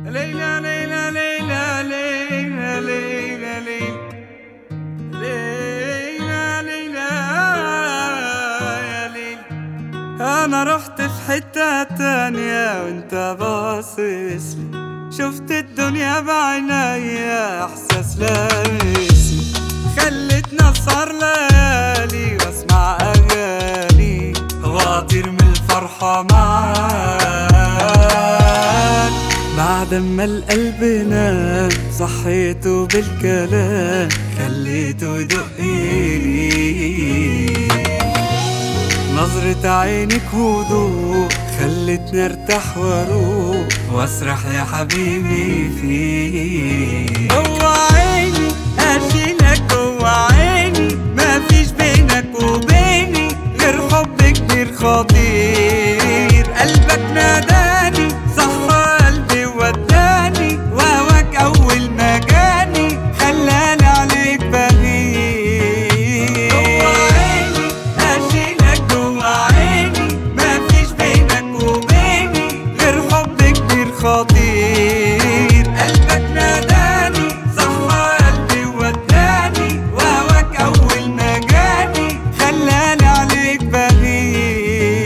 ليلى ليلى ليلى ليلى ليلى ليلى ليلى يا ليل انا رحت في حتة تانية وانت باصص لي شفت الدنيا بعينيا احساس لامسني خلتني اسهر ليالي واسمع اغاني واطير من الفرحة معاك بعد ما القلب نام صحيته بالكلام خليته يدق لي نظرة عينك هدوء خلتني ارتاح واروق واسرح يا حبيبي فيك جوا عيني اشيلك جوا عيني مفيش بينك وبيني غير حب كبير خطير قلبك ناداني صح قلبي وداني وهواك اول ما جاني خلاني عليك بغير جوا عيني اشيلك جوا عيني مفيش بينك وبيني غير حب كبير خطير قلبك ناداني صح قلبي وداني وهواك اول ما جاني خلاني عليك بغير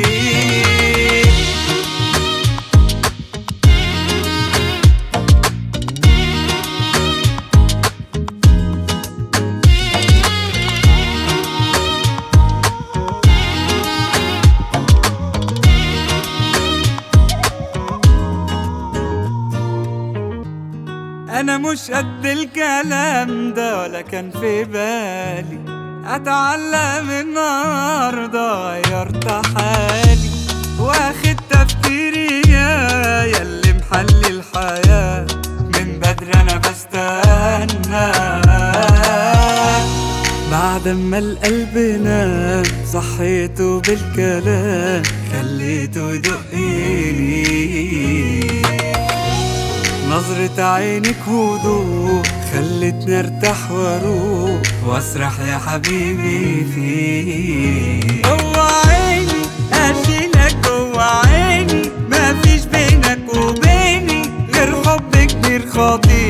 انا مش قد الكلام ده ولا كان في بالي اتعلم النهارده غيرت حالي واخد تفكيري يا ياللي محلي الحياة من بدري انا بستنى بعد ما القلب نام صحيته بالكلام خليته يدق لي نظرة عينك هدوء خلتني ارتاح واروق واسرح يا حبيبي فيك جوا عيني اشيلك جوا عيني مفيش بينك وبيني غير حب كبير خطير